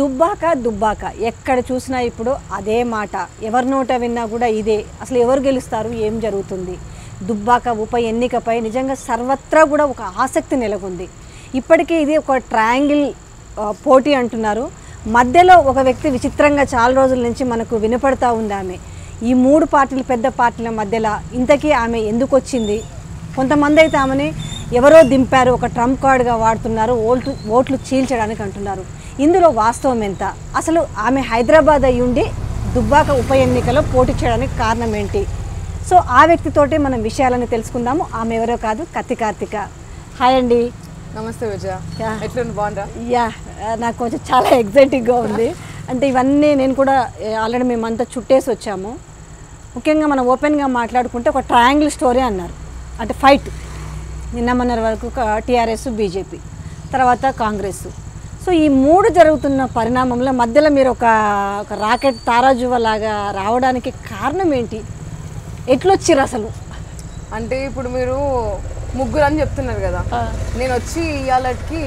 దుబ్బాక దుబ్బాక ఎక్కడ చూసినా ఇప్పుడు అదే మాట ఎవరి నోట విన్నా కూడా ఇదే అసలు ఎవరు గెలుస్తారు ఏం జరుగుతుంది దుబ్బాక ఉప ఎన్నికపై నిజంగా సర్వత్రా కూడా ఒక ఆసక్తి నెలకొంది ఇప్పటికే ఇది ఒక ట్రయాంగిల్ ఆ, పోటీ అంటున్నారు మధ్యలో ఒక వ్యక్తి విచిత్రంగా చాలా రోజుల నుంచి మనకు వినపడతా ఉంది ఆమె ఈ మూడు పార్టీలు పెద్ద పార్టీల మధ్యలో ఇంతకీ ఆమె ఎందుకు వచ్చింది కొంతమంది అయితే ఆమెని ఎవరో దింపారు ఒక ట్రంప్ కార్డుగా వాడుతున్నారు ఓట్లు ఓట్లు చీల్చడానికి అంటున్నారు ఇందులో వాస్తవం ఎంత అసలు ఆమె హైదరాబాద్ అయి ఉండి దుబ్బాక ఉప ఎన్నికలో పోటీ చేయడానికి కారణం ఏంటి సో ఆ వ్యక్తితోటే మనం విషయాలని తెలుసుకుందాము ఆమె ఎవరో కాదు కత్తి కార్తిక హాయ్ అండి నమస్తే విజయ యా. ఎట్లుంది బాగుందా యా నాకు కొంచెం చాలా ఎగ్జైటింగ్గా ఉంది అంటే ఇవన్నీ నేను కూడా ఆల్రెడీ మేమంతా చుట్టేసి వచ్చాము ముఖ్యంగా మనం ఓపెన్గా మాట్లాడుకుంటే ఒక ట్రయాంగిల్ స్టోరీ అన్నారు అంటే ఫైట్ నిన్న మొన్నటి వరకు టీఆర్ఎస్ బీజేపీ తర్వాత కాంగ్రెస్ సో ఈ మూడు జరుగుతున్న పరిణామంలో మధ్యలో మీరు ఒక ఒక రాకెట్ తారాజువ లాగా రావడానికి కారణం ఏంటి ఎట్లొచ్చిర్రు అసలు అంటే ఇప్పుడు మీరు ముగ్గురు అని చెప్తున్నారు కదా నేను వచ్చి ఇవాళకి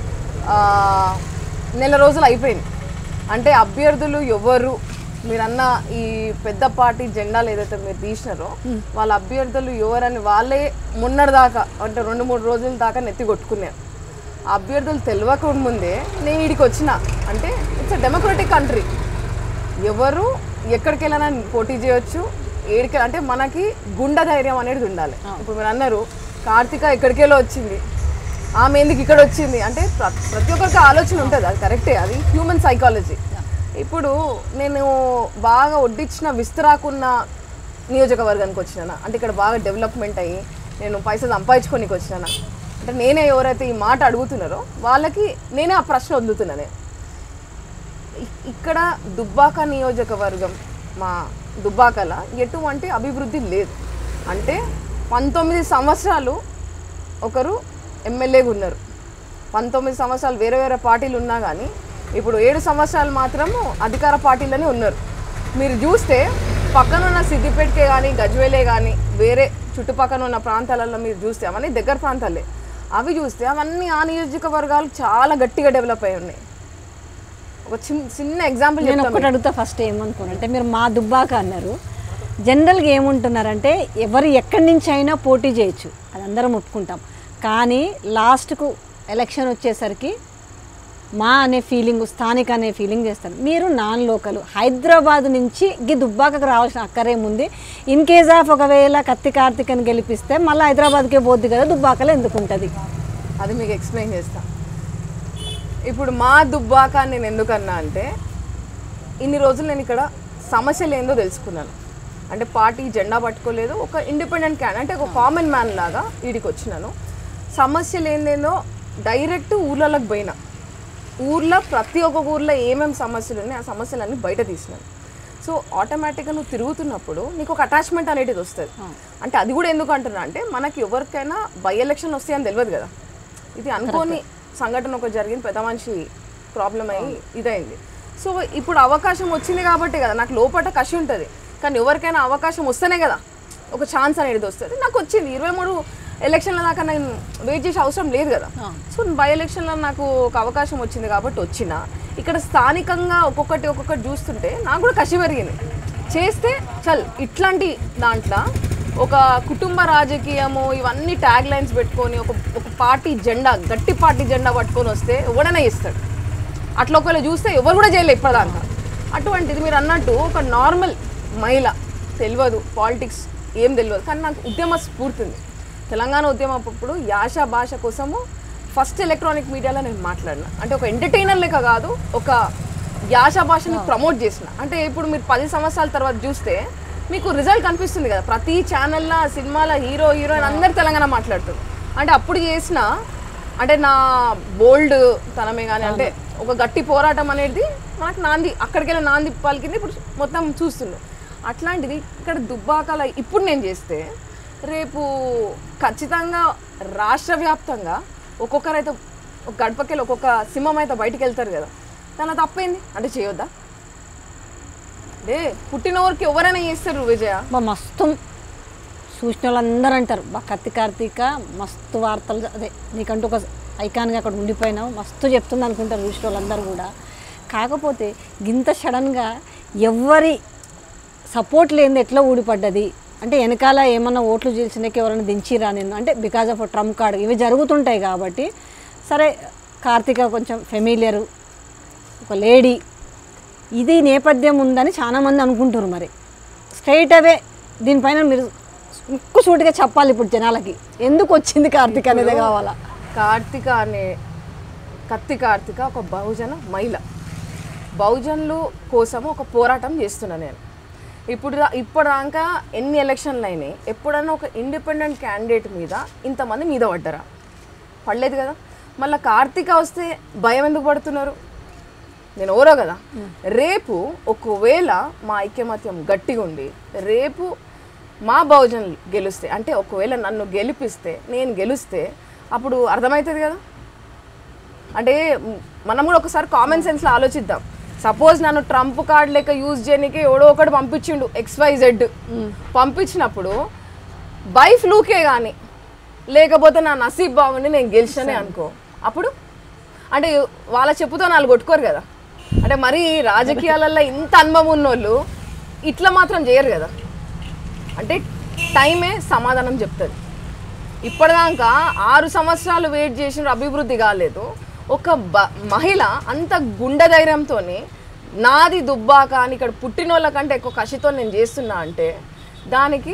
నెల రోజులు అయిపోయింది అంటే అభ్యర్థులు ఎవరు మీరన్న ఈ పెద్ద పార్టీ జెండాలు ఏదైతే మీరు తీసినారో వాళ్ళ అభ్యర్థులు ఎవరని వాళ్ళే మొన్నటి దాకా అంటే రెండు మూడు రోజుల దాకా నెత్తి కొట్టుకున్నారు ఆ అభ్యర్థులు తెలియక ముందే నేను వీడికి వచ్చిన అంటే ఇట్స్ అ డెమోక్రటిక్ కంట్రీ ఎవరు ఎక్కడికి వెళ్ళినా పోటీ చేయొచ్చు ఏడికి అంటే మనకి గుండె ధైర్యం అనేది ఉండాలి ఇప్పుడు మీరు అన్నారు కార్తిక ఎక్కడికెళ్ళో వచ్చింది ఆమె ఎందుకు ఇక్కడ వచ్చింది అంటే ప్ర- ప్రతి ఒక్కరికి ఆలోచన ఉంటుంది అది కరెక్టే అది హ్యూమన్ సైకాలజీ ఇప్పుడు నేను బాగా వడ్డించిన విస్తరాకున్న నియోజకవర్గానికి వచ్చినానా అంటే ఇక్కడ బాగా డెవలప్మెంట్ అయ్యి నేను పైసలు సంపాదించుకోనికి వచ్చినానా అంటే నేనే ఎవరైతే ఈ మాట అడుగుతున్నారో వాళ్ళకి నేనే ఆ ప్రశ్న వదులుతున్నాను ఇ- ఇక్కడ దుబ్బాక నియోజకవర్గం మా దుబ్బాకల ఎటువంటి అభివృద్ధి లేదు అంటే పంతొమ్మిది సంవత్సరాలు ఒకరు ఎమ్మెల్యేగా ఉన్నారు పంతొమ్మిది సంవత్సరాలు వేరే వేరే పార్టీలు ఉన్నా కానీ ఇప్పుడు ఏడు సంవత్సరాలు మాత్రము అధికార పార్టీలోనే ఉన్నారు మీరు చూస్తే పక్కన ఉన్న సిద్దిపేటకే కానీ గజ్వేలే కానీ వేరే చుట్టుపక్కల ఉన్న ప్రాంతాలలో మీరు చూస్తే అవన్నీ దగ్గర ప్రాంతాలే అవి చూస్తే అవన్నీ ఆ నియోజకవర్గాలు చాలా గట్టిగా డెవలప్ అయి ఉన్నాయి ఒక చిన్న చిన్న ఎగ్జాంపుల్ నేను చెప్తాను ఒక్కటి అడుగుతా ఫస్ట్ ఏమనుకోను అంటే మీరు మా దుబ్బాక అన్నారు జనరల్గా ఏముంటున్నారంటే ఎవరు ఎక్కడి నుంచి అయినా పోటీ చేయొచ్చు అది అందరం ఒప్పుకుంటాం కానీ లాస్ట్కు ఎలక్షన్ వచ్చేసరికి మా అనే ఫీలింగ్ స్థానిక అనే ఫీలింగ్ చేస్తారు మీరు నాన్ లోకల్ హైదరాబాద్ నుంచి గీ దుబ్బాకకు రావాల్సిన అక్కరేముంది ఇన్ కేస్ ఆఫ్ ఒకవేళ కత్తి కార్తికని గెలిపిస్తే మళ్ళీ హైదరాబాద్కే పోద్ది కదా దుబ్బాకలో ఎందుకు ఉంటుంది అది మీకు ఎక్స్ప్లెయిన్ చేస్తా ఇప్పుడు మా దుబ్బాక అని నేను ఎందుకన్నా అంటే ఇన్ని రోజులు నేను ఇక్కడ సమస్యలు ఏందో తెలుసుకున్నాను అంటే పార్టీ జెండా పట్టుకోలేదు ఒక ఇండిపెండెంట్ క్యాన్ అంటే ఒక కామన్ మ్యాన్ లాగా వీడికి వచ్చినాను సమస్యలు ఏందేందో డైరెక్ట్ ఊర్లలోకి పోయినా ఊర్లో ప్రతి ఒక్క ఊర్లో ఏమేమి సమస్యలు ఉన్నాయి ఆ సమస్యలన్నీ బయట తీసినాను సో ఆటోమేటిక్గా నువ్వు తిరుగుతున్నప్పుడు నీకు ఒక అటాచ్మెంట్ అనేది వస్తుంది అంటే అది కూడా ఎందుకు అంటున్నా అంటే మనకి ఎవరికైనా బై ఎలక్షన్ వస్తాయని తెలియదు కదా ఇది అనుకోని సంఘటన ఒక జరిగింది పెద్ద మనిషి ప్రాబ్లం అయ్యి ఇదైంది సో ఇప్పుడు అవకాశం వచ్చింది కాబట్టి కదా నాకు లోపల కసి ఉంటుంది కానీ ఎవరికైనా అవకాశం వస్తేనే కదా ఒక ఛాన్స్ అనేది వస్తుంది నాకు వచ్చింది ఇరవై మూడు ఎలక్షన్ల దాకా నేను వెయిట్ చేసే అవసరం లేదు కదా సో బై ఎలక్షన్లో నాకు ఒక అవకాశం వచ్చింది కాబట్టి వచ్చిన ఇక్కడ స్థానికంగా ఒక్కొక్కటి ఒక్కొక్కటి చూస్తుంటే నాకు కూడా కసి పెరిగింది చేస్తే చల్ ఇట్లాంటి దాంట్లో ఒక కుటుంబ రాజకీయము ఇవన్నీ ట్యాగ్ లైన్స్ పెట్టుకొని ఒక ఒక పార్టీ జెండా గట్టి పార్టీ జెండా పట్టుకొని వస్తే ఎవడైనా ఇస్తాడు అట్లా ఒకవేళ చూస్తే ఎవరు కూడా చేయలేదు ఇప్పటిదాకా అటువంటిది మీరు అన్నట్టు ఒక నార్మల్ మహిళ తెలియదు పాలిటిక్స్ ఏం తెలియదు కానీ నాకు ఉద్యమ స్ఫూర్తి ఉంది తెలంగాణ ఉద్యమం అప్పుడు యాస భాష కోసము ఫస్ట్ ఎలక్ట్రానిక్ మీడియాలో నేను మాట్లాడిన అంటే ఒక ఎంటర్టైనర్ లెక్క కాదు ఒక యాస భాషని ప్రమోట్ చేసిన అంటే ఇప్పుడు మీరు పది సంవత్సరాల తర్వాత చూస్తే మీకు రిజల్ట్ కనిపిస్తుంది కదా ప్రతి ఛానల్లో సినిమాల హీరో హీరోయిన్ అందరు తెలంగాణ మాట్లాడుతుంది అంటే అప్పుడు చేసిన అంటే నా బోల్డ్ తనమే కానీ అంటే ఒక గట్టి పోరాటం అనేది మనకు నాంది అక్కడికి వెళ్ళి నాంది పలికింది ఇప్పుడు మొత్తం చూస్తున్నాం అట్లాంటిది ఇక్కడ దుబ్బాకల ఇప్పుడు నేను చేస్తే రేపు ఖచ్చితంగా రాష్ట్ర వ్యాప్తంగా ఒక్కొక్కరైతే ఒక గడపకెళ్ళి ఒక్కొక్క సింహం అయితే బయటికి వెళ్తారు కదా తన తప్పేంది అంటే చేయొద్దా లే పుట్టినవారికి ఎవరైనా చేస్తారు విజయ బా మస్తు చూసిన వాళ్ళందరూ అంటారు బా కత్తి కార్తీక మస్తు వార్తలు అదే నీకంటూ ఒక ఐకాన్గా అక్కడ ఉండిపోయినావు మస్తు చెప్తుంది అనుకుంటారు చూసిన వాళ్ళందరూ కూడా కాకపోతే గింత సడన్గా ఎవ్వరి సపోర్ట్ లేనిది ఎట్లా ఊడిపడ్డది అంటే వెనకాల ఏమన్నా ఓట్లు చీల్చినకి ఎవరైనా దించిరా నేను అంటే బికాజ్ ఆఫ్ ట్రంప్ కార్డ్ ఇవి జరుగుతుంటాయి కాబట్టి సరే కార్తీక కొంచెం ఫెమిలియరు ఒక లేడీ ఇది నేపథ్యం ఉందని చాలామంది అనుకుంటారు మరి స్ట్రైట్ అవే దీనిపైన మీరు ముక్కు సూటిగా చెప్పాలి ఇప్పుడు జనాలకి ఎందుకు వచ్చింది కార్తీక్ అనేది కావాలా కార్తిక అనే కత్తి కార్తిక ఒక బహుజన మహిళ బహుజనులు కోసము ఒక పోరాటం చేస్తున్నా నేను ఇప్పుడు దా- ఇప్పటిదాకా ఎన్ని ఎలక్షన్లు అయినాయి ఎప్పుడన్నా ఒక ఇండిపెండెంట్ క్యాండిడేట్ మీద ఇంతమంది మీద పడ్డరా పడలేదు కదా మళ్ళీ కార్తీక వస్తే భయం ఎందుకు పడుతున్నారు నేను ఓరో కదా రేపు ఒకవేళ మా ఐక్యమత్యం గట్టిగా ఉండి రేపు మా బహుజనులు గెలుస్తే అంటే ఒకవేళ నన్ను గెలిపిస్తే నేను గెలిస్తే అప్పుడు అర్థమవుతుంది కదా అంటే మ్, మనం కూడా ఒకసారి కామన్ సెన్స్లో ఆలోచిద్దాం సపోజ్ నన్ను ట్రంప్ కార్డ్ లెక్క యూజ్ చేయడానికి ఎవడో ఒకటి పంపించిండు ఎక్స్వై జెడ్ పంపించినప్పుడు బై ఫ్లూకే కానీ లేకపోతే నా నసీబ్ బాగుండి నేను గెలిచానే అనుకో అప్పుడు అంటే వాళ్ళ చెప్పుతో నాలుగు కొట్టుకోరు కదా అంటే మరి రాజకీయాలలో ఇంత అనుభవం ఉన్నోళ్ళు ఇట్లా మాత్రం చేయరు కదా అంటే టైమే సమాధానం చెప్తుంది ఇప్పటిదాకా ఆరు సంవత్సరాలు వెయిట్ చేసిన అభివృద్ధి కాలేదు ఒక బ మహిళ అంత గుండె ధైర్యంతో నాది దుబ్బాక అని ఇక్కడ పుట్టినోళ్ళ కంటే ఎక్కువ కసితో నేను చేస్తున్నా అంటే దానికి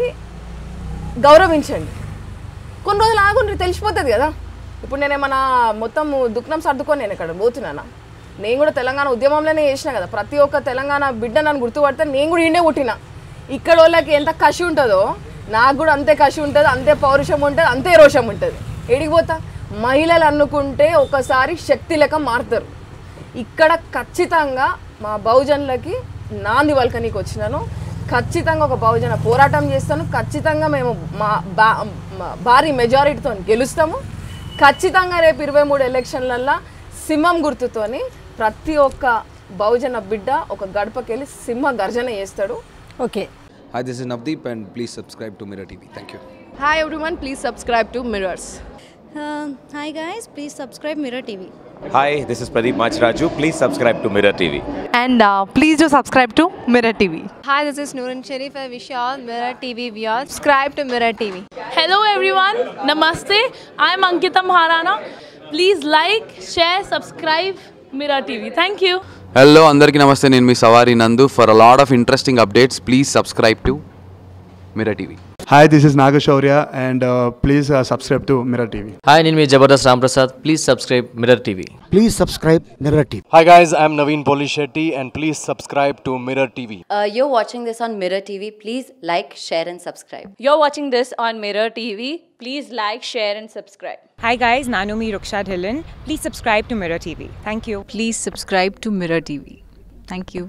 గౌరవించండి కొన్ని రోజులు ఆగుండ్రి తెలిసిపోతుంది కదా ఇప్పుడు నేను ఏమన్నా మొత్తం దుఃఖం సర్దుకొని నేను ఇక్కడ పోతున్నానా నేను కూడా తెలంగాణ ఉద్యమంలోనే చేసిన కదా ప్రతి ఒక్క తెలంగాణ బిడ్డ నన్ను గుర్తుపడితే నేను కూడా ఇండే పుట్టిన ఇక్కడ వాళ్ళకి ఎంత కసి ఉంటుందో నాకు కూడా అంతే కసి ఉంటుంది అంతే పౌరుషం ఉంటుంది అంతే రోషం ఉంటుంది ఎడికి పోతా మహిళలు అనుకుంటే ఒకసారి శక్తి లెక్క మారుతారు ఇక్కడ ఖచ్చితంగా మా బహుజనులకి నాంది వల్కనీకి వచ్చినాను ఖచ్చితంగా ఒక బహుజన పోరాటం చేస్తాను ఖచ్చితంగా మేము మా బా మా భారీ మెజారిటీతో గెలుస్తాము ఖచ్చితంగా రేపు ఇరవై మూడు ఎలక్షన్లల్లో సింహం గుర్తుతోని ప్రతి ఒక్క బహుజన బిడ్డ ఒక గడపకెళ్ళి సింహ గర్జన చేస్తాడు okay Hi, this is Navdeep, and please subscribe to Mirror TV. Thank you. Hi everyone please subscribe to Mirror's Uh, hi guys, please subscribe Mirror TV. Hi, this is Pradeep Machraju. Please subscribe to Mirror TV. and uh, please do subscribe to Mirror TV. Hi, this is Noorun Sharif. I wish you all Mirror TV viewers. Subscribe to Mirror TV. Hello everyone, Namaste. I'm Ankita Maharana. Please like, share, subscribe Mirror TV. Thank you. Hello అందరికీ నమస్తే నేను మీ Savari Nandu for a lot of interesting updates please subscribe to Mirror TV Hi, this is Nagashaurya, and uh, please uh, subscribe to Mirror TV. హాయ్ నేను మీ Jabardasth Ramprasad please subscribe Mirror TV Please subscribe Mirror TV. Hi guys, I'm Naveen Polishetty and please subscribe to Mirror TV. Uh, you're watching this on Mirror TV. Please like, share, and subscribe. You're watching this on Mirror TV. Please like, share, and subscribe. Hi guys, Nanumi Ruksha Dhillon. Please subscribe to Mirror TV. Thank you. Please subscribe to Mirror TV. Thank you.